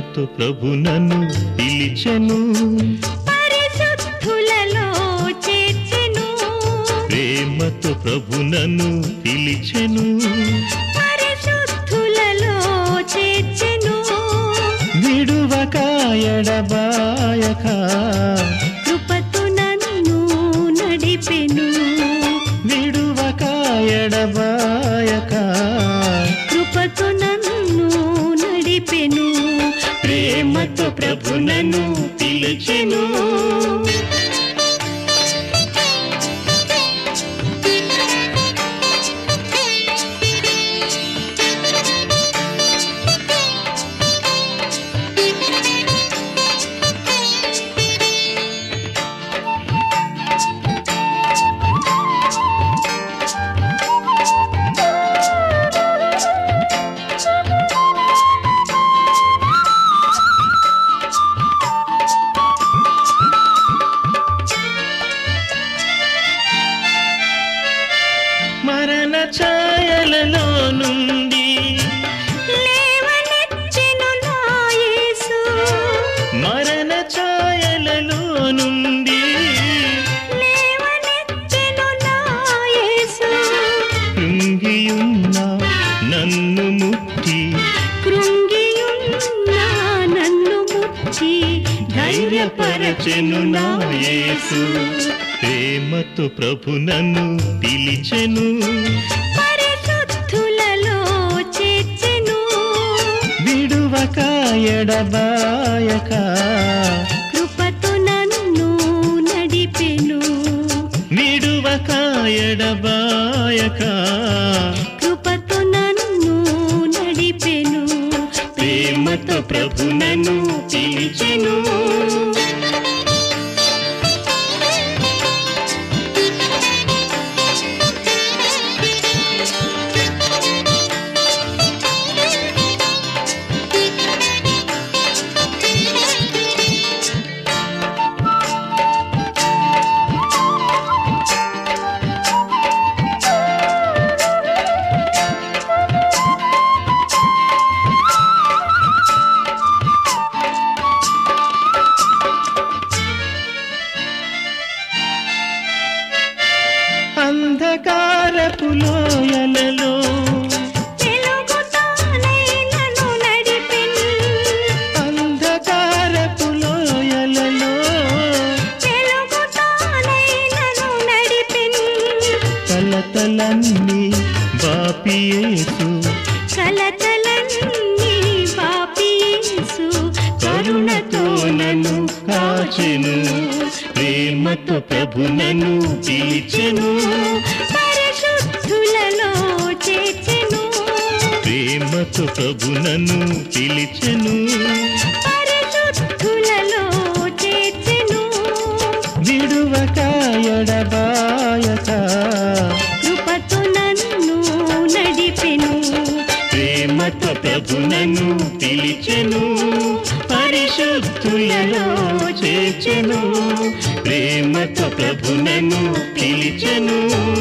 ప్రేమతో ప్రభు నన్ను పిలిచెను పరిశుద్ధులలో చేర్చెను ప్రేమతో ప్రభు నన్ను పిలిచెను పరిశుద్ధులలో చేర్చెను విడువక ఎడబాయక కృపతో నన్ను నడిపెను విడువక ఎడబాయక కృపతో నన్ను నడిపెను ప్రేమతో ప్రభు నన్ను పిలిచెను మరణ ఛాయలలో నుండి లేవనెత్తెను నా యేసు మరణ ఛాయలలో నుండి లేవనెత్తెను నా యేసు కృంగియున్న నన్ను ముట్టి కృంగియున్న నన్ను ముచ్చి ధైర్యపరచెను నా యేసు ప్రేమతో ప్రభు నన్ను పిలిచెను పరిశుద్ధులలో చేర్చెను విడువక ఎడబాయక కృపతో నన్ను నడిపెను విడువక ఎడబాయక కృపతో నన్ను నడిపెను ప్రేమతో ప్రభు నన్ను పిలిచెను అంధకారపు లోయలలో వెలుగుతానై నన్ను నడిపెను అంధకారపు లోయలలో వెలుగుతానై నన్ను నడిపెను కలతలన్నీ బాపియేసు కలతలన్నీ బాపీసు కరుణతో నన్ను కాచెను ప్రేమతో ప్రభు నన్ను పిలిచెను పరిశుద్ధులలో చేర్చెను ప్రేమతో ప్రభు నన్ను పిలిచెను పరిశుద్ధులలో చేర్చెను విడువక ఎడబాయక కృపతో నన్ను నడిపెను ప్రేమతో ప్రభు నన్ను పిలిచెను పరిశుద్ధులలో చేర్చెను ప్రేమతో ప్రభు నన్ను పిలిచెను